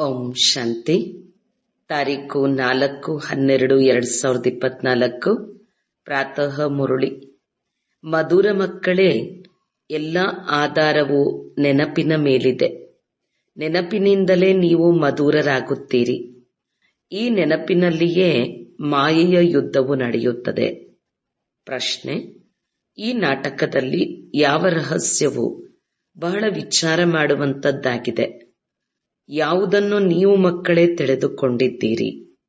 ಓಂ ಶಾಂತಿ ತಾರೀಕು ನಾಲ್ಕು ಹನ್ನೆರಡು ಎರಡ್ ಸಾವಿರದ ಇಪ್ಪತ್ನಾಲ್ಕು ಪ್ರಾತಃ ಮುರುಳಿ ಮಧುರ ಮಕ್ಕಳೇ ಎಲ್ಲ ಆಧಾರವು ನೆನಪಿನ ಮೇಲಿದೆ ನೆನಪಿನಿಂದಲೇ ನೀವು ಮಧುರರಾಗುತ್ತೀರಿ ಈ ನೆನಪಿನಲ್ಲಿಯೇ ಮಾಯೆಯ ಯುದ್ಧವು ನಡೆಯುತ್ತದೆ ಪ್ರಶ್ನೆ ಈ ನಾಟಕದಲ್ಲಿ ಯಾವ ರಹಸ್ಯವು ಬಹಳ ವಿಚಾರ ಮಾಡುವಂತದ್ದಾಗಿದೆ ಯಾವುದನ್ನು ನೀವು ಮಕ್ಕಳೇ ತಿಳಿದುಕೊಂಡಿದ್ದೀರಿ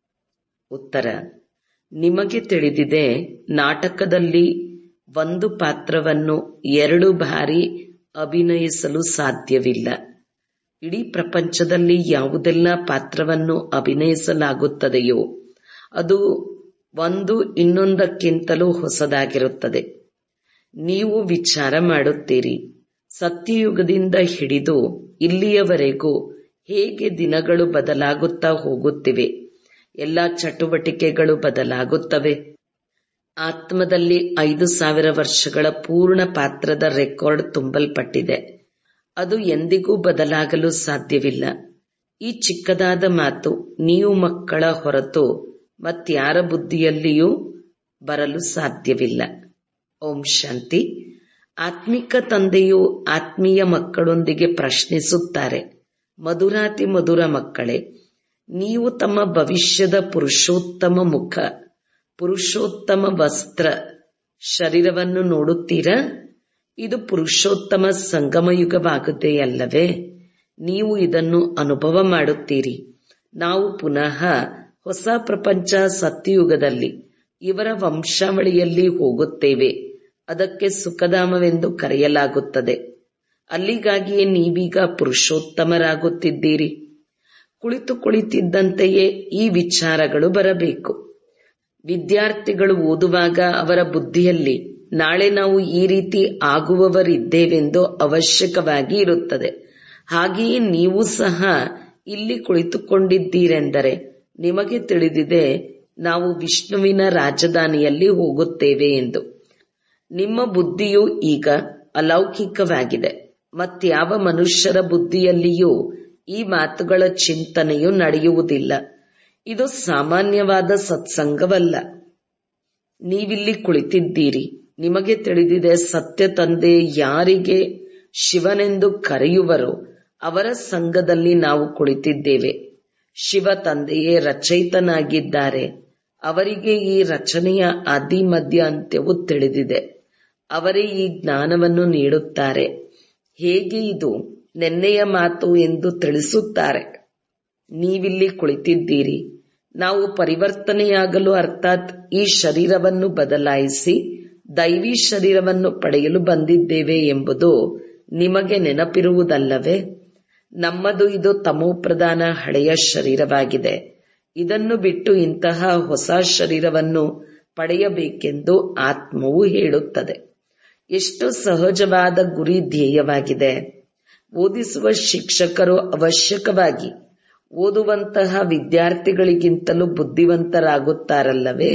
ಉತ್ತರ ನಿಮಗೆ ತಿಳಿದಿದೆ ನಾಟಕದಲ್ಲಿ ಒಂದು ಪಾತ್ರವನ್ನು ಎರಡು ಬಾರಿ ಅಭಿನಯಿಸಲು ಸಾಧ್ಯವಿಲ್ಲ ಇಡೀ ಪ್ರಪಂಚದಲ್ಲಿ ಯಾವುದೆಲ್ಲ ಪಾತ್ರವನ್ನು ಅಭಿನಯಿಸಲಾಗುತ್ತದೆಯೋ ಅದು ಒಂದು ಇನ್ನೊಂದಕ್ಕಿಂತಲೂ ಹೊಸದಾಗಿರುತ್ತದೆ ನೀವು ವಿಚಾರ ಮಾಡುತ್ತೀರಿ ಸತ್ಯಯುಗದಿಂದ ಹಿಡಿದು ಇಲ್ಲಿಯವರೆಗೂ ಹೇಗೆ ದಿನಗಳು ಬದಲಾಗುತ್ತಾ ಹೋಗುತ್ತಿವೆ ಎಲ್ಲ ಚಟುವಟಿಕೆಗಳು ಬದಲಾಗುತ್ತವೆ ಆತ್ಮದಲ್ಲಿ ಐದು ಸಾವಿರ ವರ್ಷಗಳ ಪೂರ್ಣ ಪಾತ್ರದ ರೆಕಾರ್ಡ್ ತುಂಬಲ್ಪಟ್ಟಿದೆ ಅದು ಎಂದಿಗೂ ಬದಲಾಗಲು ಸಾಧ್ಯವಿಲ್ಲ ಈ ಚಿಕ್ಕದಾದ ಮಾತು ನೀವು ಮಕ್ಕಳ ಹೊರತು ಮತ್ಯಾರ ಬುದ್ಧಿಯಲ್ಲಿಯೂ ಬರಲು ಸಾಧ್ಯವಿಲ್ಲ ಓಂ ಶಾಂತಿ ಆತ್ಮಿಕ ತಂದೆಯು ಆತ್ಮೀಯ ಮಕ್ಕಳೊಂದಿಗೆ ಪ್ರಶ್ನಿಸುತ್ತಾರೆ ಮಧುರಾತಿ ಮಧುರ ಮಕ್ಕಳೇ ನೀವು ತಮ್ಮ ಭವಿಷ್ಯದ ಪುರುಷೋತ್ತಮ ಮುಖ ಪುರುಷೋತ್ತಮ ವಸ್ತ್ರ ಶರೀರವನ್ನು ನೋಡುತ್ತೀರಾ ಇದು ಪುರುಷೋತ್ತಮ ಸಂಗಮಯುಗವಾಗುದೆಯಲ್ಲವೇ ನೀವು ಇದನ್ನು ಅನುಭವ ಮಾಡುತ್ತೀರಿ ನಾವು ಪುನಃ ಹೊಸ ಪ್ರಪಂಚ ಸತ್ಯಯುಗದಲ್ಲಿ ಇವರ ವಂಶಾವಳಿಯಲ್ಲಿ ಹೋಗುತ್ತೇವೆ ಅದಕ್ಕೆ ಸುಖಧಾಮವೆಂದು ಕರೆಯಲಾಗುತ್ತದೆ ಅಲ್ಲಿಗಾಗಿಯೇ ನೀವೀಗ ಪುರುಷೋತ್ತಮರಾಗುತ್ತಿದ್ದೀರಿ ಕುಳಿತು ಕುಳಿತಿದ್ದಂತೆಯೇ ಈ ವಿಚಾರಗಳು ಬರಬೇಕು ವಿದ್ಯಾರ್ಥಿಗಳು ಓದುವಾಗ ಅವರ ಬುದ್ಧಿಯಲ್ಲಿ ನಾಳೆ ನಾವು ಈ ರೀತಿ ಆಗುವವರಿದ್ದೇವೆಂದು ಅವಶ್ಯಕವಾಗಿ ಇರುತ್ತದೆ ಹಾಗೆಯೇ ನೀವು ಸಹ ಇಲ್ಲಿ ಕುಳಿತುಕೊಂಡಿದ್ದೀರೆಂದರೆ ನಿಮಗೆ ತಿಳಿದಿದೆ ನಾವು ವಿಷ್ಣುವಿನ ರಾಜಧಾನಿಯಲ್ಲಿ ಹೋಗುತ್ತೇವೆ ಎಂದು ನಿಮ್ಮ ಬುದ್ಧಿಯು ಈಗ ಅಲೌಕಿಕವಾಗಿದೆ ಮತ್ಯಾವ ಮನುಷ್ಯರ ಬುದ್ಧಿಯಲ್ಲಿಯೂ ಈ ಮಾತುಗಳ ಚಿಂತನೆಯು ನಡೆಯುವುದಿಲ್ಲ ಇದು ಸಾಮಾನ್ಯವಾದ ಸತ್ಸಂಗವಲ್ಲ ನೀವಿಲ್ಲಿ ಕುಳಿತಿದ್ದೀರಿ ನಿಮಗೆ ತಿಳಿದಿದೆ ಸತ್ಯ ತಂದೆ ಯಾರಿಗೆ ಶಿವನೆಂದು ಕರೆಯುವರೋ ಅವರ ಸಂಘದಲ್ಲಿ ನಾವು ಕುಳಿತಿದ್ದೇವೆ ಶಿವ ತಂದೆಯೇ ರಚಯಿತನಾಗಿದ್ದಾರೆ ಅವರಿಗೆ ಈ ರಚನೆಯ ಆದಿ ಮಧ್ಯ ಅಂತ್ಯವು ತಿಳಿದಿದೆ ಅವರೇ ಈ ಜ್ಞಾನವನ್ನು ನೀಡುತ್ತಾರೆ ಹೇಗೆ ಇದು ನೆನ್ನೆಯ ಮಾತು ಎಂದು ತಿಳಿಸುತ್ತಾರೆ ನೀವಿಲ್ಲಿ ಕುಳಿತಿದ್ದೀರಿ ನಾವು ಪರಿವರ್ತನೆಯಾಗಲು ಅರ್ಥಾತ್ ಈ ಶರೀರವನ್ನು ಬದಲಾಯಿಸಿ ದೈವಿ ಶರೀರವನ್ನು ಪಡೆಯಲು ಬಂದಿದ್ದೇವೆ ಎಂಬುದು ನಿಮಗೆ ನೆನಪಿರುವುದಲ್ಲವೇ ನಮ್ಮದು ಇದು ತಮೋಪ್ರಧಾನ ಹಳೆಯ ಶರೀರವಾಗಿದೆ ಇದನ್ನು ಬಿಟ್ಟು ಇಂತಹ ಹೊಸ ಶರೀರವನ್ನು ಪಡೆಯಬೇಕೆಂದು ಆತ್ಮವು ಹೇಳುತ್ತದೆ ಎಷ್ಟು ಸಹಜವಾದ ಗುರಿ ಧ್ಯೇಯವಾಗಿದೆ ಓದಿಸುವ ಶಿಕ್ಷಕರು ಅವಶ್ಯಕವಾಗಿ ಓದುವಂತಹ ವಿದ್ಯಾರ್ಥಿಗಳಿಗಿಂತಲೂ ಬುದ್ಧಿವಂತರಾಗುತ್ತಾರಲ್ಲವೇ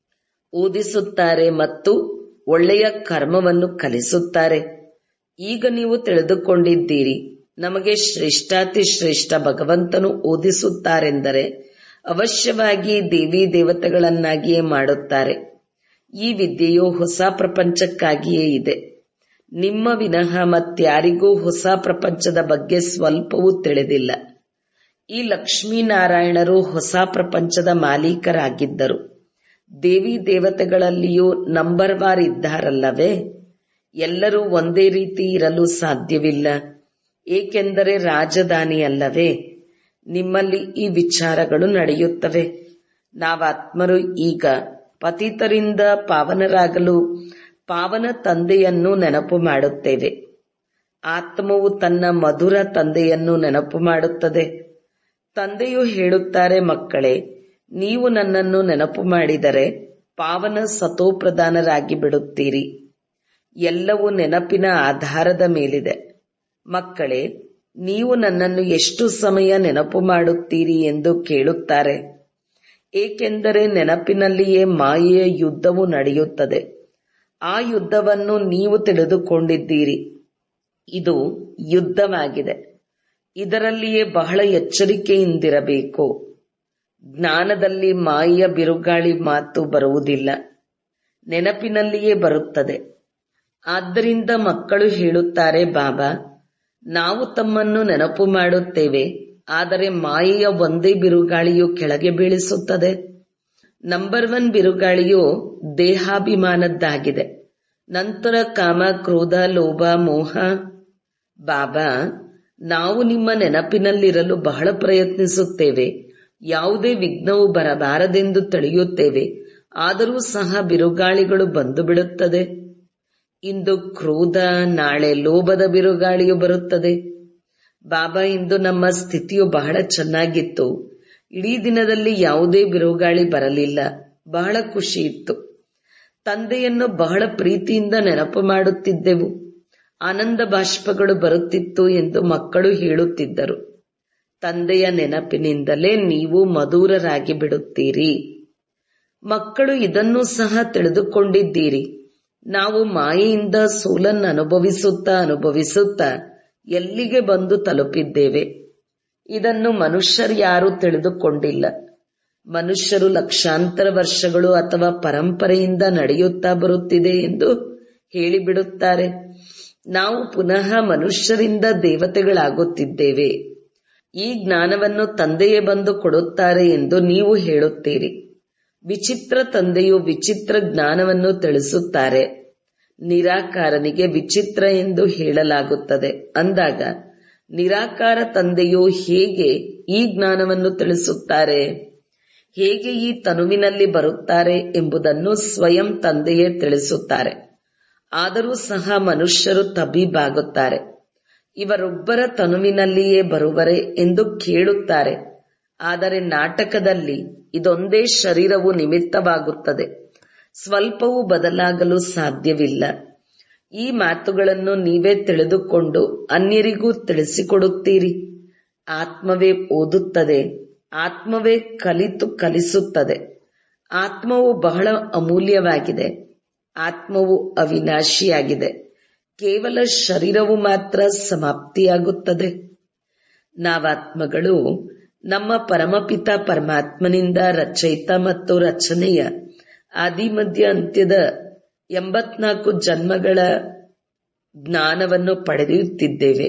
ಓದಿಸುತ್ತಾರೆ ಮತ್ತು ಒಳ್ಳೆಯ ಕರ್ಮವನ್ನು ಕಲಿಸುತ್ತಾರೆ ಈಗ ನೀವು ತಿಳಿದುಕೊಂಡಿದ್ದೀರಿ ನಮಗೆ ಶ್ರೇಷ್ಠಾತಿ ಶ್ರೇಷ್ಠ ಭಗವಂತನು ಓದಿಸುತ್ತಾರೆಂದರೆ ಅವಶ್ಯವಾಗಿ ದೇವಿ ದೇವತೆಗಳನ್ನಾಗಿಯೇ ಮಾಡುತ್ತಾರೆ ಈ ವಿದ್ಯೆಯು ಹೊಸ ಪ್ರಪಂಚಕ್ಕಾಗಿಯೇ ಇದೆ ನಿಮ್ಮ ವಿನಃ ಮತ್ಯಾರಿಗೂ ಹೊಸ ಪ್ರಪಂಚದ ಬಗ್ಗೆ ಸ್ವಲ್ಪವೂ ತಿಳಿದಿಲ್ಲ ಈ ಲಕ್ಷ್ಮೀನಾರಾಯಣರು ಹೊಸ ಪ್ರಪಂಚದ ಮಾಲೀಕರಾಗಿದ್ದರು ದೇವಿ ದೇವತೆಗಳಲ್ಲಿಯೂ ನಂಬರ್ ವಾರ್ ಇದ್ದಾರಲ್ಲವೇ ಎಲ್ಲರೂ ಒಂದೇ ರೀತಿ ಇರಲು ಸಾಧ್ಯವಿಲ್ಲ ಏಕೆಂದರೆ ರಾಜಧಾನಿ ಅಲ್ಲವೇ ನಿಮ್ಮಲ್ಲಿ ಈ ವಿಚಾರಗಳು ನಡೆಯುತ್ತವೆ ನಾವಾತ್ಮರು ಈಗ ಪತಿತರಿಂದ ಪಾವನರಾಗಲು ಪಾವನ ತಂದೆಯನ್ನು ನೆನಪು ಮಾಡುತ್ತೇವೆ ಆತ್ಮವು ತನ್ನ ಮಧುರ ತಂದೆಯನ್ನು ನೆನಪು ಮಾಡುತ್ತದೆ ತಂದೆಯು ಹೇಳುತ್ತಾರೆ ಮಕ್ಕಳೇ ನೀವು ನನ್ನನ್ನು ನೆನಪು ಮಾಡಿದರೆ ಪಾವನ ಸತೋಪ್ರಧಾನರಾಗಿ ಬಿಡುತ್ತೀರಿ ಎಲ್ಲವೂ ನೆನಪಿನ ಆಧಾರದ ಮೇಲಿದೆ ಮಕ್ಕಳೇ ನೀವು ನನ್ನನ್ನು ಎಷ್ಟು ಸಮಯ ನೆನಪು ಮಾಡುತ್ತೀರಿ ಎಂದು ಕೇಳುತ್ತಾರೆ ಏಕೆಂದರೆ ನೆನಪಿನಲ್ಲಿಯೇ ಮಾಯೆಯ ಯುದ್ಧವು ನಡೆಯುತ್ತದೆ ಆ ಯುದ್ಧವನ್ನು ನೀವು ತಿಳಿದುಕೊಂಡಿದ್ದೀರಿ ಇದು ಯುದ್ಧವಾಗಿದೆ ಇದರಲ್ಲಿಯೇ ಬಹಳ ಎಚ್ಚರಿಕೆಯಿಂದಿರಬೇಕು ಜ್ಞಾನದಲ್ಲಿ ಮಾಯೆಯ ಬಿರುಗಾಳಿ ಮಾತು ಬರುವುದಿಲ್ಲ ನೆನಪಿನಲ್ಲಿಯೇ ಬರುತ್ತದೆ ಆದ್ದರಿಂದ ಮಕ್ಕಳು ಹೇಳುತ್ತಾರೆ ಬಾಬಾ ನಾವು ತಮ್ಮನ್ನು ನೆನಪು ಮಾಡುತ್ತೇವೆ ಆದರೆ ಮಾಯೆಯ ಒಂದೇ ಬಿರುಗಾಳಿಯು ಕೆಳಗೆ ಬೀಳಿಸುತ್ತದೆ ನಂಬರ್ ಒನ್ ಬಿರುಗಾಳಿಯು ದೇಹಾಭಿಮಾನದ್ದಾಗಿದೆ ನಂತರ ಕಾಮ ಕ್ರೋಧ ಲೋಭ ಮೋಹ ಬಾಬಾ ನಾವು ನಿಮ್ಮ ನೆನಪಿನಲ್ಲಿರಲು ಬಹಳ ಪ್ರಯತ್ನಿಸುತ್ತೇವೆ ಯಾವುದೇ ವಿಘ್ನವು ಬರಬಾರದೆಂದು ತಿಳಿಯುತ್ತೇವೆ ಆದರೂ ಸಹ ಬಿರುಗಾಳಿಗಳು ಬಂದು ಬಿಡುತ್ತದೆ ಇಂದು ಕ್ರೋಧ ನಾಳೆ ಲೋಭದ ಬಿರುಗಾಳಿಯು ಬರುತ್ತದೆ ಬಾಬಾ ಇಂದು ನಮ್ಮ ಸ್ಥಿತಿಯು ಬಹಳ ಚೆನ್ನಾಗಿತ್ತು ಇಡೀ ದಿನದಲ್ಲಿ ಯಾವುದೇ ಬಿರುಗಾಳಿ ಬರಲಿಲ್ಲ ಬಹಳ ಖುಷಿ ಇತ್ತು ತಂದೆಯನ್ನು ಬಹಳ ಪ್ರೀತಿಯಿಂದ ನೆನಪು ಮಾಡುತ್ತಿದ್ದೆವು ಆನಂದ ಬಾಷ್ಪಗಳು ಬರುತ್ತಿತ್ತು ಎಂದು ಮಕ್ಕಳು ಹೇಳುತ್ತಿದ್ದರು ತಂದೆಯ ನೆನಪಿನಿಂದಲೇ ನೀವು ಮಧುರರಾಗಿ ಬಿಡುತ್ತೀರಿ ಮಕ್ಕಳು ಇದನ್ನೂ ಸಹ ತಿಳಿದುಕೊಂಡಿದ್ದೀರಿ ನಾವು ಮಾಯೆಯಿಂದ ಸೋಲನ್ನು ಅನುಭವಿಸುತ್ತಾ ಅನುಭವಿಸುತ್ತಾ ಎಲ್ಲಿಗೆ ಬಂದು ತಲುಪಿದ್ದೇವೆ ಇದನ್ನು ಮನುಷ್ಯರು ಯಾರೂ ತಿಳಿದುಕೊಂಡಿಲ್ಲ ಮನುಷ್ಯರು ಲಕ್ಷಾಂತರ ವರ್ಷಗಳು ಅಥವಾ ಪರಂಪರೆಯಿಂದ ನಡೆಯುತ್ತಾ ಬರುತ್ತಿದೆ ಎಂದು ಹೇಳಿಬಿಡುತ್ತಾರೆ ನಾವು ಪುನಃ ಮನುಷ್ಯರಿಂದ ದೇವತೆಗಳಾಗುತ್ತಿದ್ದೇವೆ ಈ ಜ್ಞಾನವನ್ನು ತಂದೆಯೇ ಬಂದು ಕೊಡುತ್ತಾರೆ ಎಂದು ನೀವು ಹೇಳುತ್ತೀರಿ ವಿಚಿತ್ರ ತಂದೆಯು ವಿಚಿತ್ರ ಜ್ಞಾನವನ್ನು ತಿಳಿಸುತ್ತಾರೆ ನಿರಾಕಾರನಿಗೆ ವಿಚಿತ್ರ ಎಂದು ಹೇಳಲಾಗುತ್ತದೆ ಅಂದಾಗ ನಿರಾಕಾರ ತಂದೆಯು ಹೇಗೆ ಈ ಜ್ಞಾನವನ್ನು ತಿಳಿಸುತ್ತಾರೆ ಹೇಗೆ ಈ ತನುವಿನಲ್ಲಿ ಬರುತ್ತಾರೆ ಎಂಬುದನ್ನು ಸ್ವಯಂ ತಂದೆಯೇ ತಿಳಿಸುತ್ತಾರೆ ಆದರೂ ಸಹ ಮನುಷ್ಯರು ತಬೀಬಾಗುತ್ತಾರೆ ಇವರೊಬ್ಬರ ತನುವಿನಲ್ಲಿಯೇ ಬರುವರೆ ಎಂದು ಕೇಳುತ್ತಾರೆ ಆದರೆ ನಾಟಕದಲ್ಲಿ ಇದೊಂದೇ ಶರೀರವು ನಿಮಿತ್ತವಾಗುತ್ತದೆ ಸ್ವಲ್ಪವೂ ಬದಲಾಗಲು ಸಾಧ್ಯವಿಲ್ಲ ಈ ಮಾತುಗಳನ್ನು ನೀವೇ ತಿಳಿದುಕೊಂಡು ಅನ್ಯರಿಗೂ ತಿಳಿಸಿಕೊಡುತ್ತೀರಿ ಆತ್ಮವೇ ಓದುತ್ತದೆ ಆತ್ಮವೇ ಕಲಿತು ಕಲಿಸುತ್ತದೆ ಆತ್ಮವು ಬಹಳ ಅಮೂಲ್ಯವಾಗಿದೆ ಆತ್ಮವು ಅವಿನಾಶಿಯಾಗಿದೆ ಕೇವಲ ಶರೀರವು ಮಾತ್ರ ಸಮಾಪ್ತಿಯಾಗುತ್ತದೆ ನಾವಾತ್ಮಗಳು ನಮ್ಮ ಪರಮಪಿತ ಪರಮಾತ್ಮನಿಂದ ರಚಯಿತ ಮತ್ತು ರಚನೆಯ ಆದಿಮಧ್ಯ ಅಂತ್ಯದ ಎಂಬತ್ನಾಲ್ಕು ಜನ್ಮಗಳ ಜ್ಞಾನವನ್ನು ಪಡೆಯುತ್ತಿದ್ದೇವೆ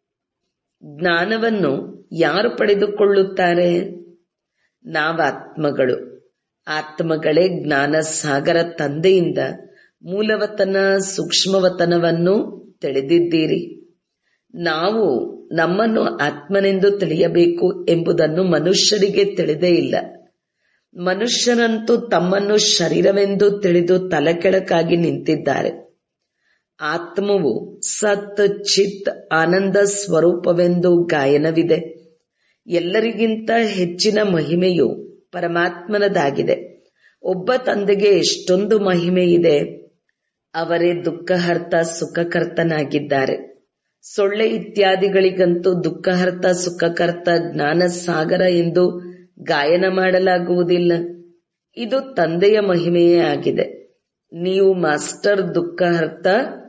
ಜ್ಞಾನವನ್ನು ಯಾರು ಪಡೆದುಕೊಳ್ಳುತ್ತಾರೆ ನಾವಾತ್ಮಗಳು ಆತ್ಮಗಳೇ ಜ್ಞಾನ ಸಾಗರ ತಂದೆಯಿಂದ ಮೂಲವತನ ಸೂಕ್ಷ್ಮವತನವನ್ನು ತಿಳಿದಿದ್ದೀರಿ ನಾವು ನಮ್ಮನ್ನು ಆತ್ಮನೆಂದು ತಿಳಿಯಬೇಕು ಎಂಬುದನ್ನು ಮನುಷ್ಯರಿಗೆ ತಿಳಿದೇ ಇಲ್ಲ ಮನುಷ್ಯರಂತೂ ತಮ್ಮನ್ನು ಶರೀರವೆಂದು ತಿಳಿದು ತಲೆಕೆಳಕಾಗಿ ನಿಂತಿದ್ದಾರೆ ಆತ್ಮವು ಸತ್ ಚಿತ್ ಆನಂದ ಸ್ವರೂಪವೆಂದು ಗಾಯನವಿದೆ ಎಲ್ಲರಿಗಿಂತ ಹೆಚ್ಚಿನ ಮಹಿಮೆಯು ಪರಮಾತ್ಮನದಾಗಿದೆ ಒಬ್ಬ ತಂದೆಗೆ ಎಷ್ಟೊಂದು ಮಹಿಮೆ ಇದೆ ಅವರೇ ದುಃಖಹರ್ತ ಸುಖಕರ್ತನಾಗಿದ್ದಾರೆ ಸೊಳ್ಳೆ ಇತ್ಯಾದಿಗಳಿಗಂತೂ ದುಃಖಹರ್ತ ಸುಖಕರ್ತ ಜ್ಞಾನ ಸಾಗರ ಎಂದು ಗಾಯನ ಮಾಡಲಾಗುವುದಿಲ್ಲ ಇದು ತಂದೆಯ ಮಹಿಮೆಯೇ ಆಗಿದೆ ನೀವು ಮಾಸ್ಟರ್ ದುಃಖಹರ್ತ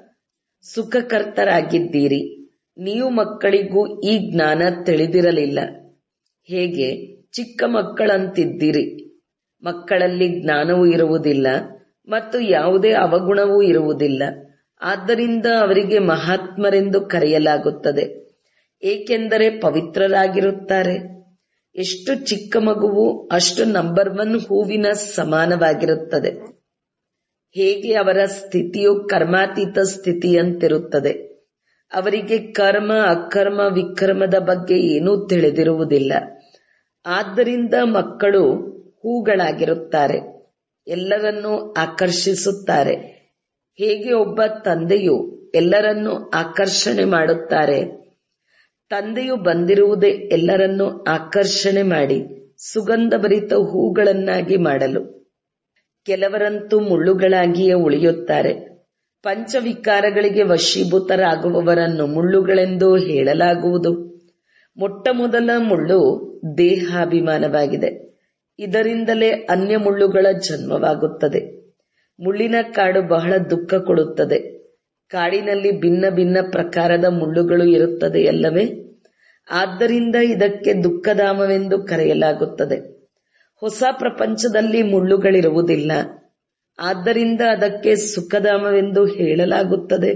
ಸುಖಕರ್ತರಾಗಿದ್ದೀರಿ ನೀವು ಮಕ್ಕಳಿಗೂ ಈ ಜ್ಞಾನ ತಿಳಿದಿರಲಿಲ್ಲ ಹೇಗೆ ಚಿಕ್ಕ ಮಕ್ಕಳಂತಿದ್ದೀರಿ ಮಕ್ಕಳಲ್ಲಿ ಜ್ಞಾನವೂ ಇರುವುದಿಲ್ಲ ಮತ್ತು ಯಾವುದೇ ಅವಗುಣವೂ ಇರುವುದಿಲ್ಲ ಆದ್ದರಿಂದ ಅವರಿಗೆ ಮಹಾತ್ಮರೆಂದು ಕರೆಯಲಾಗುತ್ತದೆ ಏಕೆಂದರೆ ಪವಿತ್ರರಾಗಿರುತ್ತಾರೆ ಎಷ್ಟು ಚಿಕ್ಕ ಮಗುವು ಅಷ್ಟು ನಂಬರ್ ಒನ್ ಹೂವಿನ ಸಮಾನವಾಗಿರುತ್ತದೆ ಹೇಗೆ ಅವರ ಸ್ಥಿತಿಯು ಕರ್ಮಾತೀತ ಸ್ಥಿತಿಯಂತಿರುತ್ತದೆ ಅವರಿಗೆ ಕರ್ಮ ಅಕರ್ಮ ವಿಕರ್ಮದ ಬಗ್ಗೆ ಏನೂ ತಿಳಿದಿರುವುದಿಲ್ಲ ಆದ್ದರಿಂದ ಮಕ್ಕಳು ಹೂಗಳಾಗಿರುತ್ತಾರೆ ಎಲ್ಲರನ್ನೂ ಆಕರ್ಷಿಸುತ್ತಾರೆ ಹೇಗೆ ಒಬ್ಬ ತಂದೆಯು ಎಲ್ಲರನ್ನೂ ಆಕರ್ಷಣೆ ಮಾಡುತ್ತಾರೆ ತಂದೆಯು ಬಂದಿರುವುದೇ ಎಲ್ಲರನ್ನೂ ಆಕರ್ಷಣೆ ಮಾಡಿ ಸುಗಂಧಭರಿತ ಹೂಗಳನ್ನಾಗಿ ಮಾಡಲು ಕೆಲವರಂತೂ ಮುಳ್ಳುಗಳಾಗಿಯೇ ಉಳಿಯುತ್ತಾರೆ ಪಂಚವಿಕಾರಗಳಿಗೆ ವಶೀಭೂತರಾಗುವವರನ್ನು ಮುಳ್ಳುಗಳೆಂದು ಹೇಳಲಾಗುವುದು ಮೊಟ್ಟ ಮೊದಲ ಮುಳ್ಳು ದೇಹಾಭಿಮಾನವಾಗಿದೆ ಇದರಿಂದಲೇ ಅನ್ಯ ಮುಳ್ಳುಗಳ ಜನ್ಮವಾಗುತ್ತದೆ ಮುಳ್ಳಿನ ಕಾಡು ಬಹಳ ದುಃಖ ಕೊಡುತ್ತದೆ ಕಾಡಿನಲ್ಲಿ ಭಿನ್ನ ಭಿನ್ನ ಪ್ರಕಾರದ ಮುಳ್ಳುಗಳು ಇರುತ್ತದೆಯಲ್ಲವೇ ಆದ್ದರಿಂದ ಇದಕ್ಕೆ ದುಃಖಧಾಮವೆಂದು ಕರೆಯಲಾಗುತ್ತದೆ ಹೊಸ ಪ್ರಪಂಚದಲ್ಲಿ ಮುಳ್ಳುಗಳಿರುವುದಿಲ್ಲ ಆದ್ದರಿಂದ ಅದಕ್ಕೆ ಸುಖಧಾಮವೆಂದು ಹೇಳಲಾಗುತ್ತದೆ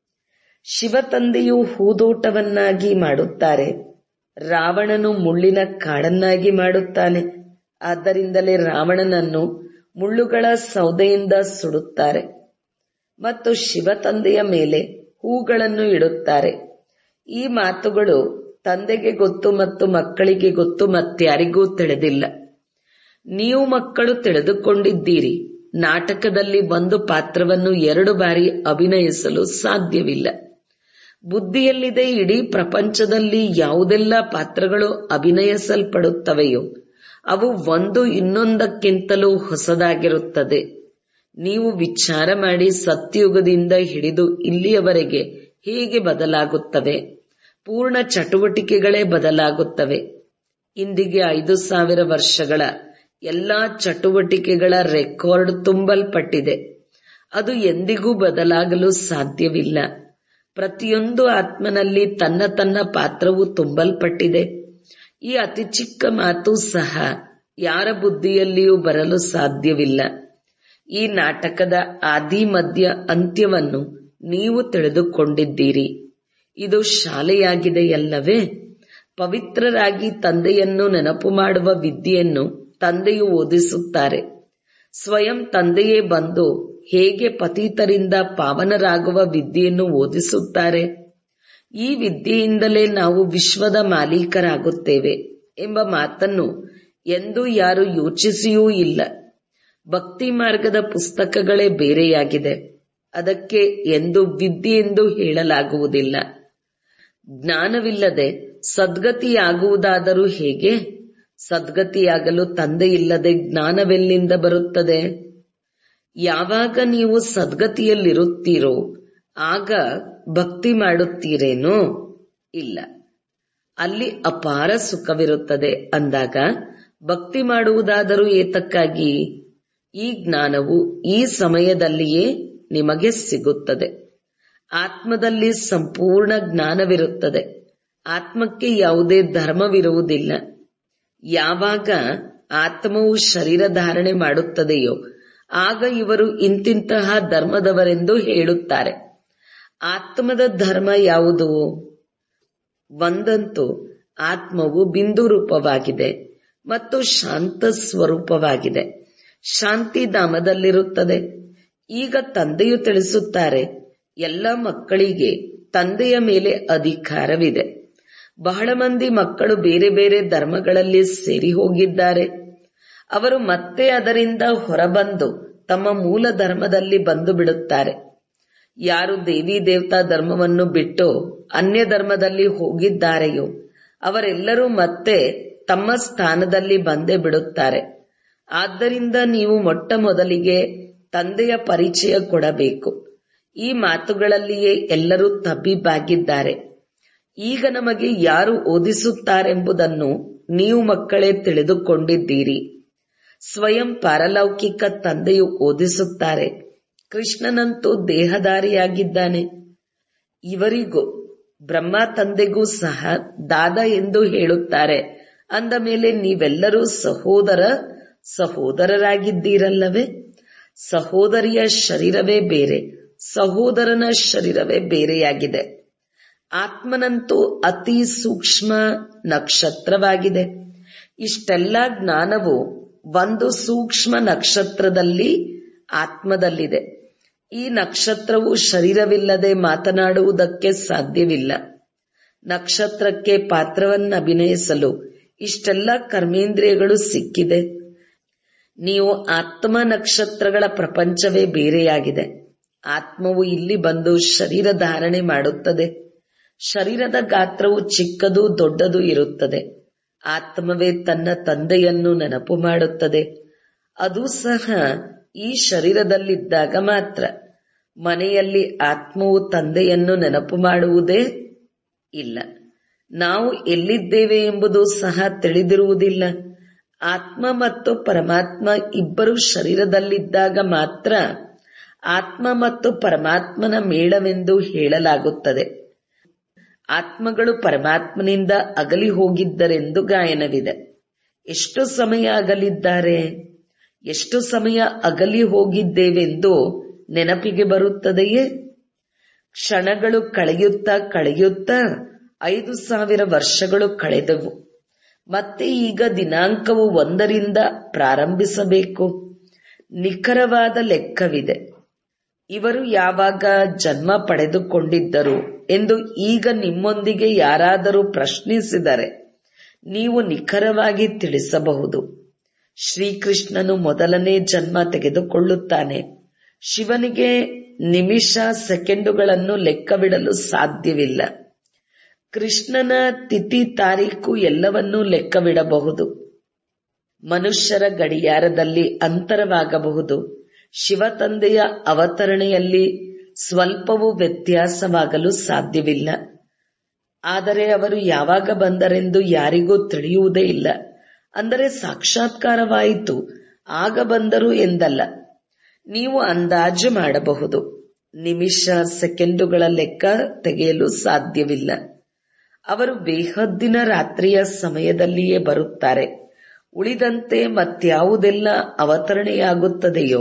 ಶಿವ ತಂದೆಯು ಹೂದೋಟವನ್ನಾಗಿ ಮಾಡುತ್ತಾರೆ ರಾವಣನು ಮುಳ್ಳಿನ ಕಾಡನ್ನಾಗಿ ಮಾಡುತ್ತಾನೆ ಆದ್ದರಿಂದಲೇ ರಾವಣನನ್ನು ಮುಳ್ಳುಗಳ ಸೌದೆಯಿಂದ ಸುಡುತ್ತಾರೆ ಮತ್ತು ಶಿವ ತಂದೆಯ ಮೇಲೆ ಹೂಗಳನ್ನು ಇಡುತ್ತಾರೆ ಈ ಮಾತುಗಳು ತಂದೆಗೆ ಗೊತ್ತು ಮತ್ತು ಮಕ್ಕಳಿಗೆ ಗೊತ್ತು ಮತ್ಯಾರಿಗೂ ತಿಳಿದಿಲ್ಲ ನೀವು ಮಕ್ಕಳು ತಿಳಿದುಕೊಂಡಿದ್ದೀರಿ ನಾಟಕದಲ್ಲಿ ಒಂದು ಪಾತ್ರವನ್ನು ಎರಡು ಬಾರಿ ಅಭಿನಯಿಸಲು ಸಾಧ್ಯವಿಲ್ಲ ಬುದ್ಧಿಯಲ್ಲಿದೆ ಇಡೀ ಪ್ರಪಂಚದಲ್ಲಿ ಯಾವುದೆಲ್ಲ ಪಾತ್ರಗಳು ಅಭಿನಯಿಸಲ್ಪಡುತ್ತವೆಯೋ ಅವು ಒಂದು ಇನ್ನೊಂದಕ್ಕಿಂತಲೂ ಹೊಸದಾಗಿರುತ್ತದೆ ನೀವು ವಿಚಾರ ಮಾಡಿ ಸತ್ಯುಗದಿಂದ ಹಿಡಿದು ಇಲ್ಲಿಯವರೆಗೆ ಹೇಗೆ ಬದಲಾಗುತ್ತವೆ ಪೂರ್ಣ ಚಟುವಟಿಕೆಗಳೇ ಬದಲಾಗುತ್ತವೆ ಇಂದಿಗೆ ಐದು ಸಾವಿರ ವರ್ಷಗಳ ಎಲ್ಲಾ ಚಟುವಟಿಕೆಗಳ ರೆಕಾರ್ಡ್ ತುಂಬಲ್ಪಟ್ಟಿದೆ ಅದು ಎಂದಿಗೂ ಬದಲಾಗಲು ಸಾಧ್ಯವಿಲ್ಲ ಪ್ರತಿಯೊಂದು ಆತ್ಮನಲ್ಲಿ ತನ್ನ ತನ್ನ ಪಾತ್ರವು ತುಂಬಲ್ಪಟ್ಟಿದೆ ಈ ಅತಿ ಚಿಕ್ಕ ಮಾತು ಸಹ ಯಾರ ಬುದ್ಧಿಯಲ್ಲಿಯೂ ಬರಲು ಸಾಧ್ಯವಿಲ್ಲ ಈ ನಾಟಕದ ಆದಿ ಮಧ್ಯ ಅಂತ್ಯವನ್ನು ನೀವು ತಿಳಿದುಕೊಂಡಿದ್ದೀರಿ ಇದು ಶಾಲೆಯಾಗಿದೆಯಲ್ಲವೇ ಪವಿತ್ರರಾಗಿ ತಂದೆಯನ್ನು ನೆನಪು ಮಾಡುವ ವಿದ್ಯೆಯನ್ನು ತಂದೆಯು ಓದಿಸುತ್ತಾರೆ ಸ್ವಯಂ ತಂದೆಯೇ ಬಂದು ಹೇಗೆ ಪತೀತರಿಂದ ಪಾವನರಾಗುವ ವಿದ್ಯೆಯನ್ನು ಓದಿಸುತ್ತಾರೆ ಈ ವಿದ್ಯೆಯಿಂದಲೇ ನಾವು ವಿಶ್ವದ ಮಾಲೀಕರಾಗುತ್ತೇವೆ ಎಂಬ ಮಾತನ್ನು ಎಂದು ಯಾರು ಯೋಚಿಸಿಯೂ ಇಲ್ಲ ಭಕ್ತಿ ಮಾರ್ಗದ ಪುಸ್ತಕಗಳೇ ಬೇರೆಯಾಗಿದೆ ಅದಕ್ಕೆ ಎಂದು ವಿದ್ಯೆ ಎಂದು ಹೇಳಲಾಗುವುದಿಲ್ಲ ಜ್ಞಾನವಿಲ್ಲದೆ ಸದ್ಗತಿಯಾಗುವುದಾದರೂ ಹೇಗೆ ಸದ್ಗತಿಯಾಗಲು ತಂದೆಯಿಲ್ಲದೆ ಜ್ಞಾನವೆಲ್ಲಿಂದ ಬರುತ್ತದೆ ಯಾವಾಗ ನೀವು ಸದ್ಗತಿಯಲ್ಲಿರುತ್ತೀರೋ ಆಗ ಭಕ್ತಿ ಮಾಡುತ್ತೀರೇನೋ ಇಲ್ಲ ಅಲ್ಲಿ ಅಪಾರ ಸುಖವಿರುತ್ತದೆ ಅಂದಾಗ ಭಕ್ತಿ ಮಾಡುವುದಾದರೂ ಏತಕ್ಕಾಗಿ ಈ ಜ್ಞಾನವು ಈ ಸಮಯದಲ್ಲಿಯೇ ನಿಮಗೆ ಸಿಗುತ್ತದೆ ಆತ್ಮದಲ್ಲಿ ಸಂಪೂರ್ಣ ಜ್ಞಾನವಿರುತ್ತದೆ ಆತ್ಮಕ್ಕೆ ಯಾವುದೇ ಧರ್ಮವಿರುವುದಿಲ್ಲ ಯಾವಾಗ ಆತ್ಮವು ಶರೀರ ಧಾರಣೆ ಮಾಡುತ್ತದೆಯೋ ಆಗ ಇವರು ಇಂತಿಂತಹ ಧರ್ಮದವರೆಂದು ಹೇಳುತ್ತಾರೆ ಆತ್ಮದ ಧರ್ಮ ಯಾವುದು ಒಂದಂತೂ ಆತ್ಮವು ಬಿಂದು ರೂಪವಾಗಿದೆ ಮತ್ತು ಶಾಂತ ಸ್ವರೂಪವಾಗಿದೆ ಶಾಂತಿಧಾಮದಲ್ಲಿರುತ್ತದೆ ಈಗ ತಂದೆಯು ತಿಳಿಸುತ್ತಾರೆ ಎಲ್ಲ ಮಕ್ಕಳಿಗೆ ತಂದೆಯ ಮೇಲೆ ಅಧಿಕಾರವಿದೆ ಬಹಳ ಮಂದಿ ಮಕ್ಕಳು ಬೇರೆ ಬೇರೆ ಧರ್ಮಗಳಲ್ಲಿ ಸೇರಿ ಹೋಗಿದ್ದಾರೆ ಅವರು ಮತ್ತೆ ಅದರಿಂದ ಹೊರಬಂದು ತಮ್ಮ ಮೂಲ ಧರ್ಮದಲ್ಲಿ ಬಂದು ಬಿಡುತ್ತಾರೆ ಯಾರು ದೇವಿ ದೇವತಾ ಧರ್ಮವನ್ನು ಬಿಟ್ಟು ಅನ್ಯ ಧರ್ಮದಲ್ಲಿ ಹೋಗಿದ್ದಾರೆಯೋ ಅವರೆಲ್ಲರೂ ಮತ್ತೆ ತಮ್ಮ ಸ್ಥಾನದಲ್ಲಿ ಬಂದೇ ಬಿಡುತ್ತಾರೆ ಆದ್ದರಿಂದ ನೀವು ಮೊಟ್ಟ ಮೊದಲಿಗೆ ತಂದೆಯ ಪರಿಚಯ ಕೊಡಬೇಕು ಈ ಮಾತುಗಳಲ್ಲಿಯೇ ಎಲ್ಲರೂ ತಬ್ಬಿಬ್ಬಾಗಿದ್ದಾರೆ ಈಗ ನಮಗೆ ಯಾರು ಓದಿಸುತ್ತಾರೆಂಬುದನ್ನು ನೀವು ಮಕ್ಕಳೇ ತಿಳಿದುಕೊಂಡಿದ್ದೀರಿ ಸ್ವಯಂ ಪಾರಲೌಕಿಕ ತಂದೆಯು ಓದಿಸುತ್ತಾರೆ ಕೃಷ್ಣನಂತೂ ದೇಹಧಾರಿಯಾಗಿದ್ದಾನೆ ಇವರಿಗೂ ಬ್ರಹ್ಮ ತಂದೆಗೂ ಸಹ ದಾದ ಎಂದು ಹೇಳುತ್ತಾರೆ ಅಂದ ಮೇಲೆ ನೀವೆಲ್ಲರೂ ಸಹೋದರ ಸಹೋದರರಾಗಿದ್ದೀರಲ್ಲವೇ ಸಹೋದರಿಯ ಶರೀರವೇ ಬೇರೆ ಸಹೋದರನ ಶರೀರವೇ ಬೇರೆಯಾಗಿದೆ ಆತ್ಮನಂತೂ ಅತಿ ಸೂಕ್ಷ್ಮ ನಕ್ಷತ್ರವಾಗಿದೆ ಇಷ್ಟೆಲ್ಲ ಜ್ಞಾನವು ಒಂದು ಸೂಕ್ಷ್ಮ ನಕ್ಷತ್ರದಲ್ಲಿ ಆತ್ಮದಲ್ಲಿದೆ ಈ ನಕ್ಷತ್ರವು ಶರೀರವಿಲ್ಲದೆ ಮಾತನಾಡುವುದಕ್ಕೆ ಸಾಧ್ಯವಿಲ್ಲ ನಕ್ಷತ್ರಕ್ಕೆ ಪಾತ್ರವನ್ನು ಅಭಿನಯಿಸಲು ಇಷ್ಟೆಲ್ಲ ಕರ್ಮೇಂದ್ರಿಯಗಳು ಸಿಕ್ಕಿದೆ ನೀವು ಆತ್ಮ ನಕ್ಷತ್ರಗಳ ಪ್ರಪಂಚವೇ ಬೇರೆಯಾಗಿದೆ ಆತ್ಮವು ಇಲ್ಲಿ ಬಂದು ಶರೀರ ಧಾರಣೆ ಮಾಡುತ್ತದೆ ಶರೀರದ ಗಾತ್ರವು ಚಿಕ್ಕದು ದೊಡ್ಡದು ಇರುತ್ತದೆ ಆತ್ಮವೇ ತನ್ನ ತಂದೆಯನ್ನು ನೆನಪು ಮಾಡುತ್ತದೆ ಅದು ಸಹ ಈ ಶರೀರದಲ್ಲಿದ್ದಾಗ ಮಾತ್ರ ಮನೆಯಲ್ಲಿ ಆತ್ಮವು ತಂದೆಯನ್ನು ನೆನಪು ಮಾಡುವುದೇ ಇಲ್ಲ ನಾವು ಎಲ್ಲಿದ್ದೇವೆ ಎಂಬುದು ಸಹ ತಿಳಿದಿರುವುದಿಲ್ಲ ಆತ್ಮ ಮತ್ತು ಪರಮಾತ್ಮ ಇಬ್ಬರು ಶರೀರದಲ್ಲಿದ್ದಾಗ ಮಾತ್ರ ಆತ್ಮ ಮತ್ತು ಪರಮಾತ್ಮನ ಮೇಳವೆಂದು ಹೇಳಲಾಗುತ್ತದೆ ಆತ್ಮಗಳು ಪರಮಾತ್ಮನಿಂದ ಅಗಲಿ ಹೋಗಿದ್ದರೆಂದು ಗಾಯನವಿದೆ ಎಷ್ಟು ಸಮಯ ಅಗಲಿದ್ದಾರೆ ಎಷ್ಟು ಸಮಯ ಅಗಲಿ ಹೋಗಿದ್ದೇವೆಂದು ನೆನಪಿಗೆ ಬರುತ್ತದೆಯೇ ಕ್ಷಣಗಳು ಕಳೆಯುತ್ತಾ ಕಳೆಯುತ್ತಾ ಐದು ಸಾವಿರ ವರ್ಷಗಳು ಕಳೆದವು ಮತ್ತೆ ಈಗ ದಿನಾಂಕವು ಒಂದರಿಂದ ಪ್ರಾರಂಭಿಸಬೇಕು ನಿಖರವಾದ ಲೆಕ್ಕವಿದೆ ಇವರು ಯಾವಾಗ ಜನ್ಮ ಪಡೆದುಕೊಂಡಿದ್ದರು ಎಂದು ಈಗ ನಿಮ್ಮೊಂದಿಗೆ ಯಾರಾದರೂ ಪ್ರಶ್ನಿಸಿದರೆ ನೀವು ನಿಖರವಾಗಿ ತಿಳಿಸಬಹುದು ಶ್ರೀಕೃಷ್ಣನು ಮೊದಲನೇ ಜನ್ಮ ತೆಗೆದುಕೊಳ್ಳುತ್ತಾನೆ ಶಿವನಿಗೆ ನಿಮಿಷ ಸೆಕೆಂಡುಗಳನ್ನು ಲೆಕ್ಕವಿಡಲು ಸಾಧ್ಯವಿಲ್ಲ ಕೃಷ್ಣನ ತಿಥಿ ತಾರೀಕು ಎಲ್ಲವನ್ನೂ ಲೆಕ್ಕವಿಡಬಹುದು ಮನುಷ್ಯರ ಗಡಿಯಾರದಲ್ಲಿ ಅಂತರವಾಗಬಹುದು ಶಿವ ತಂದೆಯ ಅವತರಣೆಯಲ್ಲಿ ಸ್ವಲ್ಪವೂ ವ್ಯತ್ಯಾಸವಾಗಲು ಸಾಧ್ಯವಿಲ್ಲ ಆದರೆ ಅವರು ಯಾವಾಗ ಬಂದರೆಂದು ಯಾರಿಗೂ ತಿಳಿಯುವುದೇ ಇಲ್ಲ ಅಂದರೆ ಸಾಕ್ಷಾತ್ಕಾರವಾಯಿತು ಆಗ ಬಂದರು ಎಂದಲ್ಲ ನೀವು ಅಂದಾಜು ಮಾಡಬಹುದು ನಿಮಿಷ ಸೆಕೆಂಡುಗಳ ಲೆಕ್ಕ ತೆಗೆಯಲು ಸಾಧ್ಯವಿಲ್ಲ ಅವರು ಬೇಹದ್ದಿನ ರಾತ್ರಿಯ ಸಮಯದಲ್ಲಿಯೇ ಬರುತ್ತಾರೆ ಉಳಿದಂತೆ ಮತ್ಯಾವುದೆಲ್ಲ ಅವತರಣೆಯಾಗುತ್ತದೆಯೋ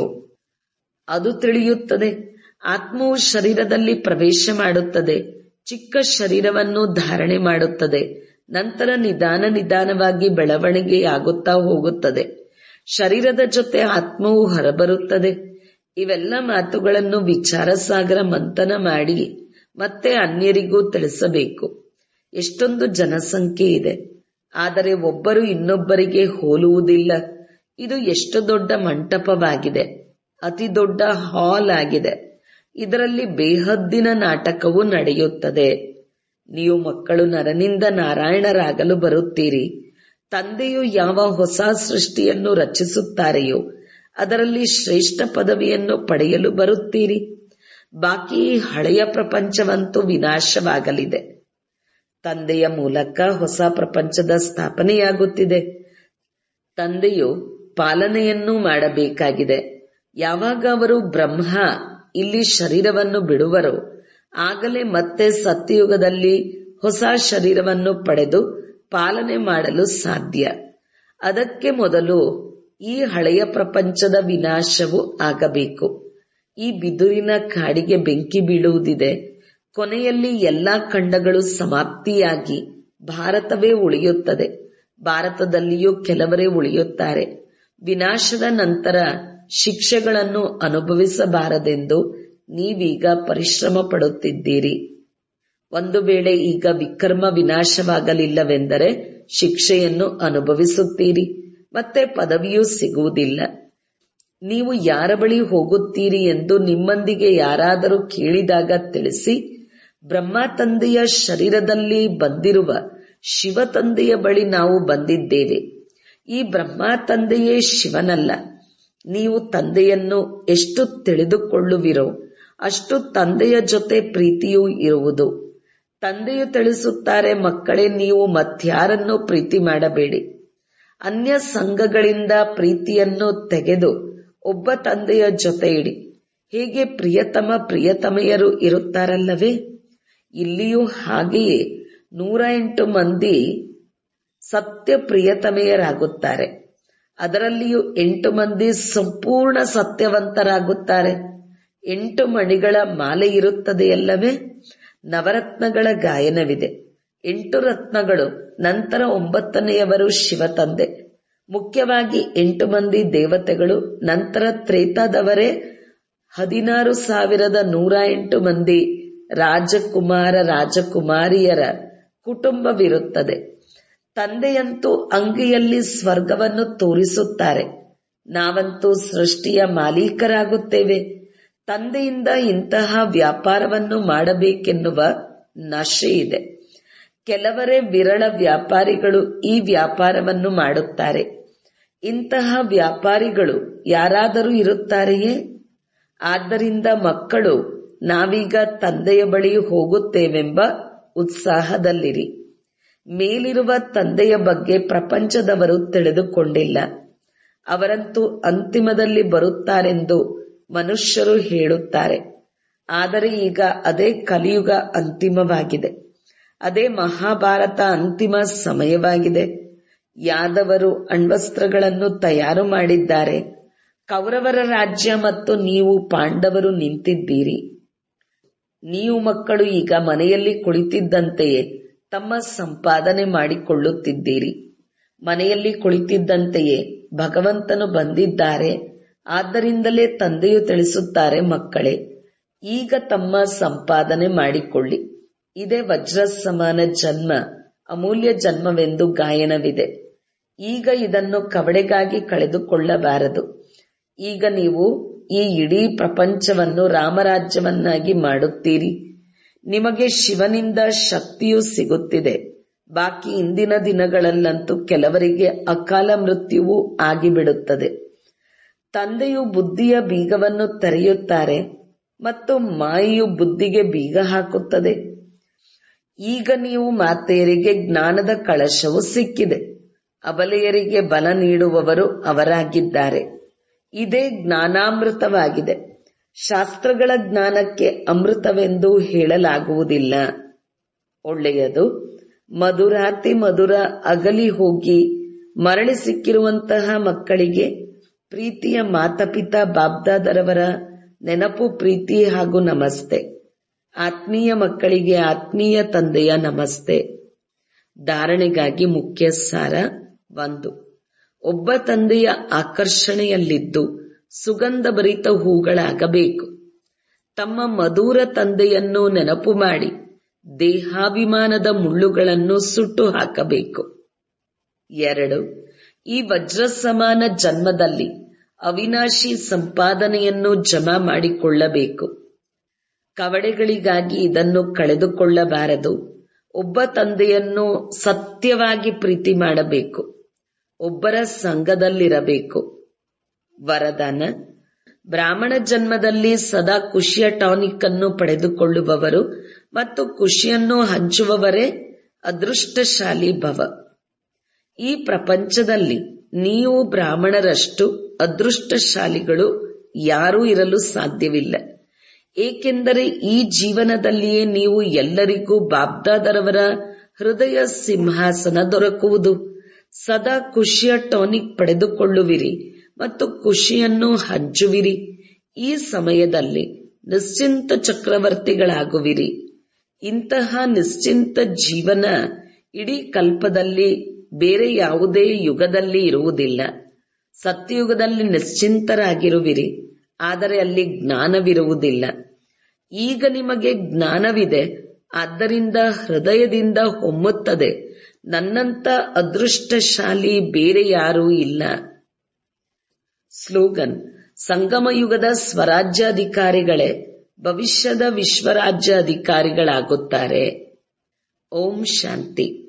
ಅದು ತಿಳಿಯುತ್ತದೆ ಆತ್ಮವು ಶರೀರದಲ್ಲಿ ಪ್ರವೇಶ ಮಾಡುತ್ತದೆ ಚಿಕ್ಕ ಶರೀರವನ್ನು ಧಾರಣೆ ಮಾಡುತ್ತದೆ ನಂತರ ನಿಧಾನ ನಿಧಾನವಾಗಿ ಬೆಳವಣಿಗೆಯಾಗುತ್ತಾ ಹೋಗುತ್ತದೆ ಶರೀರದ ಜೊತೆ ಆತ್ಮವು ಹೊರಬರುತ್ತದೆ ಇವೆಲ್ಲ ಮಾತುಗಳನ್ನು ವಿಚಾರ ಸಾಗರ ಮಂಥನ ಮಾಡಿ ಮತ್ತೆ ಅನ್ಯರಿಗೂ ತಿಳಿಸಬೇಕು ಎಷ್ಟೊಂದು ಜನಸಂಖ್ಯೆ ಇದೆ ಆದರೆ ಒಬ್ಬರು ಇನ್ನೊಬ್ಬರಿಗೆ ಹೋಲುವುದಿಲ್ಲ ಇದು ಎಷ್ಟು ದೊಡ್ಡ ಮಂಟಪವಾಗಿದೆ ಅತಿ ದೊಡ್ಡ ಹಾಲ್ ಆಗಿದೆ ಇದರಲ್ಲಿ ಬೇಹದ್ದಿನ ನಾಟಕವು ನಡೆಯುತ್ತದೆ ನೀವು ಮಕ್ಕಳು ನರನಿಂದ ನಾರಾಯಣರಾಗಲು ಬರುತ್ತೀರಿ ತಂದೆಯು ಯಾವ ಹೊಸ ಸೃಷ್ಟಿಯನ್ನು ರಚಿಸುತ್ತಾರೆಯೋ ಅದರಲ್ಲಿ ಶ್ರೇಷ್ಠ ಪದವಿಯನ್ನು ಪಡೆಯಲು ಬರುತ್ತೀರಿ ಬಾಕಿ ಹಳೆಯ ಪ್ರಪಂಚವಂತೂ ವಿನಾಶವಾಗಲಿದೆ ತಂದೆಯ ಮೂಲಕ ಹೊಸ ಪ್ರಪಂಚದ ಸ್ಥಾಪನೆಯಾಗುತ್ತಿದೆ ತಂದೆಯು ಪಾಲನೆಯನ್ನೂ ಮಾಡಬೇಕಾಗಿದೆ ಯಾವಾಗ ಅವರು ಬ್ರಹ್ಮ ಇಲ್ಲಿ ಶರೀರವನ್ನು ಬಿಡುವರೋ ಆಗಲೇ ಮತ್ತೆ ಸತ್ಯಯುಗದಲ್ಲಿ ಹೊಸ ಶರೀರವನ್ನು ಪಡೆದು ಪಾಲನೆ ಮಾಡಲು ಸಾಧ್ಯ ಅದಕ್ಕೆ ಮೊದಲು ಈ ಹಳೆಯ ಪ್ರಪಂಚದ ವಿನಾಶವು ಆಗಬೇಕು ಈ ಬಿದುರಿನ ಕಾಡಿಗೆ ಬೆಂಕಿ ಬೀಳುವುದಿದೆ ಕೊನೆಯಲ್ಲಿ ಎಲ್ಲಾ ಖಂಡಗಳು ಸಮಾಪ್ತಿಯಾಗಿ ಭಾರತವೇ ಉಳಿಯುತ್ತದೆ ಭಾರತದಲ್ಲಿಯೂ ಕೆಲವರೇ ಉಳಿಯುತ್ತಾರೆ ವಿನಾಶದ ನಂತರ ಶಿಕ್ಷೆಗಳನ್ನು ಅನುಭವಿಸಬಾರದೆಂದು ನೀವೀಗ ಪರಿಶ್ರಮ ಪಡುತ್ತಿದ್ದೀರಿ ಒಂದು ವೇಳೆ ಈಗ ವಿಕರ್ಮ ವಿನಾಶವಾಗಲಿಲ್ಲವೆಂದರೆ ಶಿಕ್ಷೆಯನ್ನು ಅನುಭವಿಸುತ್ತೀರಿ ಮತ್ತೆ ಪದವಿಯೂ ಸಿಗುವುದಿಲ್ಲ ನೀವು ಯಾರ ಬಳಿ ಹೋಗುತ್ತೀರಿ ಎಂದು ನಿಮ್ಮೊಂದಿಗೆ ಯಾರಾದರೂ ಕೇಳಿದಾಗ ತಿಳಿಸಿ ಬ್ರಹ್ಮ ತಂದೆಯ ಶರೀರದಲ್ಲಿ ಬಂದಿರುವ ಶಿವ ತಂದೆಯ ಬಳಿ ನಾವು ಬಂದಿದ್ದೇವೆ ಈ ಬ್ರಹ್ಮ ತಂದೆಯೇ ಶಿವನಲ್ಲ ನೀವು ತಂದೆಯನ್ನು ಎಷ್ಟು ತಿಳಿದುಕೊಳ್ಳುವಿರೋ ಅಷ್ಟು ತಂದೆಯ ಜೊತೆ ಪ್ರೀತಿಯೂ ಇರುವುದು ತಂದೆಯು ತಿಳಿಸುತ್ತಾರೆ ಮಕ್ಕಳೇ ನೀವು ಮತ್ಯಾರನ್ನು ಪ್ರೀತಿ ಮಾಡಬೇಡಿ ಅನ್ಯ ಸಂಘಗಳಿಂದ ಪ್ರೀತಿಯನ್ನು ತೆಗೆದು ಒಬ್ಬ ತಂದೆಯ ಜೊತೆ ಇಡಿ ಹೇಗೆ ಪ್ರಿಯತಮ ಪ್ರಿಯತಮೆಯರು ಇರುತ್ತಾರಲ್ಲವೇ ಇಲ್ಲಿಯೂ ಹಾಗೆಯೇ ನೂರ ಎಂಟು ಮಂದಿ ಸತ್ಯ ಪ್ರಿಯತಮೆಯರಾಗುತ್ತಾರೆ ಅದರಲ್ಲಿಯೂ ಎಂಟು ಮಂದಿ ಸಂಪೂರ್ಣ ಸತ್ಯವಂತರಾಗುತ್ತಾರೆ ಎಂಟು ಮಣಿಗಳ ಮಾಲೆ ಇರುತ್ತದೆಯಲ್ಲವೇ ನವರತ್ನಗಳ ಗಾಯನವಿದೆ ಎಂಟು ರತ್ನಗಳು ನಂತರ ಒಂಬತ್ತನೆಯವರು ಶಿವ ತಂದೆ ಮುಖ್ಯವಾಗಿ ಎಂಟು ಮಂದಿ ದೇವತೆಗಳು ನಂತರ ತ್ರೇತಾದವರೇ ಹದಿನಾರು ಸಾವಿರದ ನೂರ ಎಂಟು ಮಂದಿ ರಾಜಕುಮಾರ ರಾಜಕುಮಾರಿಯರ ಕುಟುಂಬವಿರುತ್ತದೆ ತಂದೆಯಂತೂ ಅಂಗಿಯಲ್ಲಿ ಸ್ವರ್ಗವನ್ನು ತೋರಿಸುತ್ತಾರೆ ನಾವಂತೂ ಸೃಷ್ಟಿಯ ಮಾಲೀಕರಾಗುತ್ತೇವೆ ತಂದೆಯಿಂದ ಇಂತಹ ವ್ಯಾಪಾರವನ್ನು ಮಾಡಬೇಕೆನ್ನುವ ನಶೆ ಇದೆ ಕೆಲವರೇ ವಿರಳ ವ್ಯಾಪಾರಿಗಳು ಈ ವ್ಯಾಪಾರವನ್ನು ಮಾಡುತ್ತಾರೆ ಇಂತಹ ವ್ಯಾಪಾರಿಗಳು ಯಾರಾದರೂ ಇರುತ್ತಾರೆಯೇ ಆದ್ದರಿಂದ ಮಕ್ಕಳು ನಾವೀಗ ತಂದೆಯ ಬಳಿ ಹೋಗುತ್ತೇವೆಂಬ ಉತ್ಸಾಹದಲ್ಲಿರಿ ಮೇಲಿರುವ ತಂದೆಯ ಬಗ್ಗೆ ಪ್ರಪಂಚದವರು ತಿಳಿದುಕೊಂಡಿಲ್ಲ ಅವರಂತೂ ಅಂತಿಮದಲ್ಲಿ ಬರುತ್ತಾರೆಂದು ಮನುಷ್ಯರು ಹೇಳುತ್ತಾರೆ ಆದರೆ ಈಗ ಅದೇ ಕಲಿಯುಗ ಅಂತಿಮವಾಗಿದೆ ಅದೇ ಮಹಾಭಾರತ ಅಂತಿಮ ಸಮಯವಾಗಿದೆ ಯಾದವರು ಅಣ್ವಸ್ತ್ರಗಳನ್ನು ತಯಾರು ಮಾಡಿದ್ದಾರೆ ಕೌರವರ ರಾಜ್ಯ ಮತ್ತು ನೀವು ಪಾಂಡವರು ನಿಂತಿದ್ದೀರಿ ನೀವು ಮಕ್ಕಳು ಈಗ ಮನೆಯಲ್ಲಿ ಕುಳಿತಿದ್ದಂತೆಯೇ ತಮ್ಮ ಸಂಪಾದನೆ ಮಾಡಿಕೊಳ್ಳುತ್ತಿದ್ದೀರಿ ಮನೆಯಲ್ಲಿ ಕುಳಿತಿದ್ದಂತೆಯೇ ಭಗವಂತನು ಬಂದಿದ್ದಾರೆ ಆದ್ದರಿಂದಲೇ ತಂದೆಯು ತಿಳಿಸುತ್ತಾರೆ ಮಕ್ಕಳೇ ಈಗ ತಮ್ಮ ಸಂಪಾದನೆ ಮಾಡಿಕೊಳ್ಳಿ ಇದೇ ವಜ್ರ ಸಮಾನ ಜನ್ಮ ಅಮೂಲ್ಯ ಜನ್ಮವೆಂದು ಗಾಯನವಿದೆ ಈಗ ಇದನ್ನು ಕವಡೆಗಾಗಿ ಕಳೆದುಕೊಳ್ಳಬಾರದು ಈಗ ನೀವು ಈ ಇಡೀ ಪ್ರಪಂಚವನ್ನು ರಾಮರಾಜ್ಯವನ್ನಾಗಿ ಮಾಡುತ್ತೀರಿ ನಿಮಗೆ ಶಿವನಿಂದ ಶಕ್ತಿಯೂ ಸಿಗುತ್ತಿದೆ ಬಾಕಿ ಇಂದಿನ ದಿನಗಳಲ್ಲಂತೂ ಕೆಲವರಿಗೆ ಅಕಾಲ ಮೃತ್ಯುವೂ ಆಗಿಬಿಡುತ್ತದೆ ತಂದೆಯು ಬುದ್ಧಿಯ ಬೀಗವನ್ನು ತೆರೆಯುತ್ತಾರೆ ಮತ್ತು ಮಾಯೆಯು ಬುದ್ಧಿಗೆ ಬೀಗ ಹಾಕುತ್ತದೆ ಈಗ ನೀವು ಮಾತೆಯರಿಗೆ ಜ್ಞಾನದ ಕಳಶವು ಸಿಕ್ಕಿದೆ ಅಬಲೆಯರಿಗೆ ಬಲ ನೀಡುವವರು ಅವರಾಗಿದ್ದಾರೆ ಇದೇ ಜ್ಞಾನಾಮೃತವಾಗಿದೆ ಶಾಸ್ತ್ರಗಳ ಜ್ಞಾನಕ್ಕೆ ಅಮೃತವೆಂದು ಹೇಳಲಾಗುವುದಿಲ್ಲ ಒಳ್ಳೆಯದು ಮಧುರಾತಿ ಮಧುರ ಅಗಲಿ ಹೋಗಿ ಮರಳಿ ಸಿಕ್ಕಿರುವಂತಹ ಮಕ್ಕಳಿಗೆ ಪ್ರೀತಿಯ ಮಾತಪಿತಾ ಬಾಬ್ದಾದರವರ ನೆನಪು ಪ್ರೀತಿ ಹಾಗೂ ನಮಸ್ತೆ ಆತ್ಮೀಯ ಮಕ್ಕಳಿಗೆ ಆತ್ಮೀಯ ತಂದೆಯ ನಮಸ್ತೆ ಧಾರಣೆಗಾಗಿ ಮುಖ್ಯ ಸಾರ ಒಂದು ಒಬ್ಬ ತಂದೆಯ ಆಕರ್ಷಣೆಯಲ್ಲಿದ್ದು ಸುಗಂಧಭರಿತ ಹೂಗಳಾಗಬೇಕು ತಮ್ಮ ಮಧುರ ತಂದೆಯನ್ನು ನೆನಪು ಮಾಡಿ ದೇಹಾಭಿಮಾನದ ಮುಳ್ಳುಗಳನ್ನು ಸುಟ್ಟು ಹಾಕಬೇಕು ಎರಡು ಈ ವಜ್ರ ಸಮಾನ ಜನ್ಮದಲ್ಲಿ ಅವಿನಾಶಿ ಸಂಪಾದನೆಯನ್ನು ಜಮಾ ಮಾಡಿಕೊಳ್ಳಬೇಕು ಕವಡೆಗಳಿಗಾಗಿ ಇದನ್ನು ಕಳೆದುಕೊಳ್ಳಬಾರದು ಒಬ್ಬ ತಂದೆಯನ್ನು ಸತ್ಯವಾಗಿ ಪ್ರೀತಿ ಮಾಡಬೇಕು ಒಬ್ಬರ ಸಂಘದಲ್ಲಿರಬೇಕು ವರದಾನ ಬ್ರಾಹ್ಮಣ ಜನ್ಮದಲ್ಲಿ ಸದಾ ಖುಷಿಯ ಟಾನಿಕ್ ಅನ್ನು ಪಡೆದುಕೊಳ್ಳುವವರು ಮತ್ತು ಖುಷಿಯನ್ನು ಹಂಚುವವರೇ ಅದೃಷ್ಟಶಾಲಿ ಭವ ಈ ಪ್ರಪಂಚದಲ್ಲಿ ನೀವು ಬ್ರಾಹ್ಮಣರಷ್ಟು ಅದೃಷ್ಟಶಾಲಿಗಳು ಯಾರೂ ಇರಲು ಸಾಧ್ಯವಿಲ್ಲ ಏಕೆಂದರೆ ಈ ಜೀವನದಲ್ಲಿಯೇ ನೀವು ಎಲ್ಲರಿಗೂ ಬಾಬ್ದಾದರವರ ಹೃದಯ ಸಿಂಹಾಸನ ದೊರಕುವುದು ಸದಾ ಖುಷಿಯ ಟಾನಿಕ್ ಪಡೆದುಕೊಳ್ಳುವಿರಿ ಮತ್ತು ಖುಷಿಯನ್ನು ಹಂಚುವಿರಿ ಈ ಸಮಯದಲ್ಲಿ ನಿಶ್ಚಿಂತ ಚಕ್ರವರ್ತಿಗಳಾಗುವಿರಿ ಇಂತಹ ನಿಶ್ಚಿಂತ ಜೀವನ ಇಡೀ ಕಲ್ಪದಲ್ಲಿ ಬೇರೆ ಯಾವುದೇ ಯುಗದಲ್ಲಿ ಇರುವುದಿಲ್ಲ ಸತ್ಯಯುಗದಲ್ಲಿ ನಿಶ್ಚಿಂತರಾಗಿರುವಿರಿ ಆದರೆ ಅಲ್ಲಿ ಜ್ಞಾನವಿರುವುದಿಲ್ಲ ಈಗ ನಿಮಗೆ ಜ್ಞಾನವಿದೆ ಆದ್ದರಿಂದ ಹೃದಯದಿಂದ ಹೊಮ್ಮುತ್ತದೆ ನನ್ನಂತ ಅದೃಷ್ಟಶಾಲಿ ಬೇರೆ ಯಾರೂ ಇಲ್ಲ ಸ್ಲೋಗನ್ ಸಂಗಮಯುಗದ ಸ್ವರಾಜ್ಯಾಧಿಕಾರಿಗಳೇ ಭವಿಷ್ಯದ ವಿಶ್ವರಾಜ್ಯ ಅಧಿಕಾರಿಗಳಾಗುತ್ತಾರೆ ಓಂ ಶಾಂತಿ